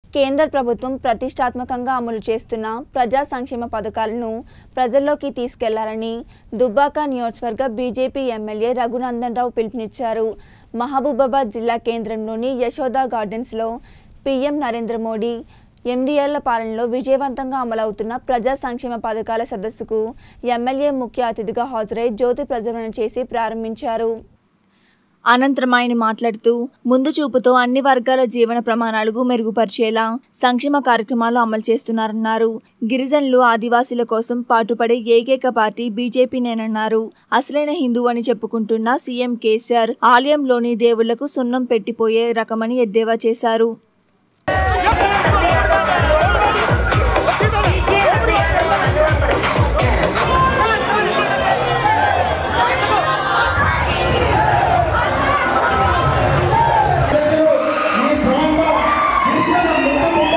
కేంద్ర ప్రభుత్వం ప్రతిష్టాత్మకంగా అమలు చేస్తున్న ప్రజా సంక్షేమ పథకాలను ప్రజల్లోకి తీసుకెళ్లాలని దుబ్బాక నియోజకవర్గ బీజేపీ ఎమ్మెల్యే రఘునందన్ రావు పిలుపునిచ్చారు మహబూబాబాద్ జిల్లా కేంద్రంలోని యశోద గార్డెన్స్లో పీఎం నరేంద్ర మోడీ ఎనిమిదేళ్ల పాలనలో విజయవంతంగా అమలవుతున్న ప్రజా సంక్షేమ పథకాల సదస్సుకు ఎమ్మెల్యే ముఖ్య అతిథిగా హాజరై జ్యోతి ప్రజ్వలన చేసి ప్రారంభించారు అనంతరం ఆయన మాట్లాడుతూ ముందు చూపుతో అన్ని వర్గాల జీవన ప్రమాణాలకు మెరుగుపరిచేలా సంక్షేమ కార్యక్రమాలు అమలు చేస్తున్నారన్నారు గిరిజనులు ఆదివాసీల కోసం పాటుపడే ఏకైక పార్టీ బీజేపీనేనన్నారు అసలైన హిందూ అని చెప్పుకుంటున్న సీఎం కేసీఆర్ ఆలయంలోని దేవుళ్లకు సున్నం పెట్టిపోయే రకమని ఎద్దేవా చేశారు ఈ ప్రాంత గిరిజన ముఖ్యమంత్రి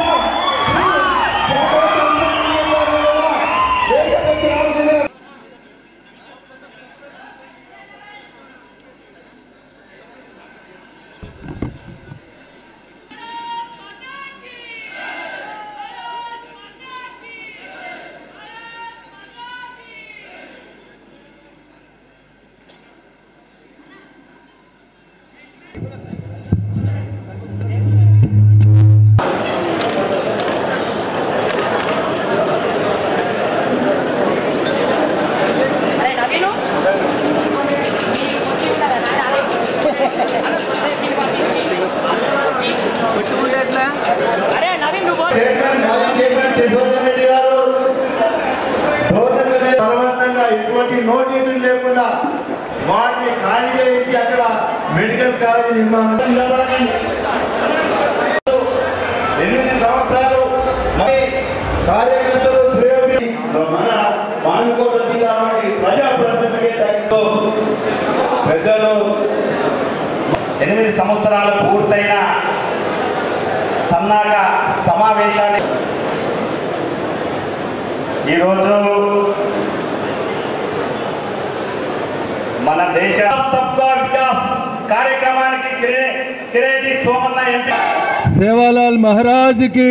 చైర్మన్ మాజీ చైర్మన్ శశివర్ధన్ రెడ్డి గారు గవర్నర్ బలవంతంగా ఎటువంటి నోటీసులు లేకుండా వారిని ఖాళీ చేయించి అక్కడ మెడికల్ కాలేజ్ నిర్మాణం నిలబడకండి. ఎనిమిది సంవత్సరాలు మరి కార్యకర్తలు శ్రేయోగి మన మానుకోట జిల్లా నుండి ప్రజాప్రతినిధి తగ్గుతూ పెద్దలు ఎనిమిది సంవత్సరాలు పూర్తయిన సన్నాహక సమావేశాన్ని ఈరోజు మన దేశ సబ్కా వికాస్ కార్యక్రమానికి కిరే- కిరేటి సోమన్న ఎంపీ సేవాలాల్ మహారాజ్కి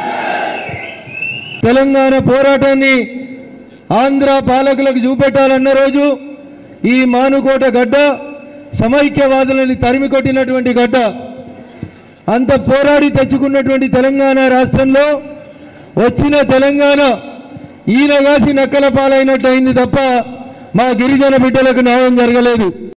తెలంగాణ పోరాటాన్ని ఆంధ్ర పాలకులకు చూపెట్టాలన్న రోజు ఈ మానుకోట గడ్డ సమైక్యవాదులని తరిమి కొట్టినటువంటి గడ్డ అంత పోరాడి తెచ్చుకున్నటువంటి తెలంగాణ రాష్ట్రంలో వచ్చిన తెలంగాణ ఈయనగాసి నక్కల పాలైనట్టు అయింది తప్ప మా గిరిజన బిడ్డలకు న్యాయం జరగలేదు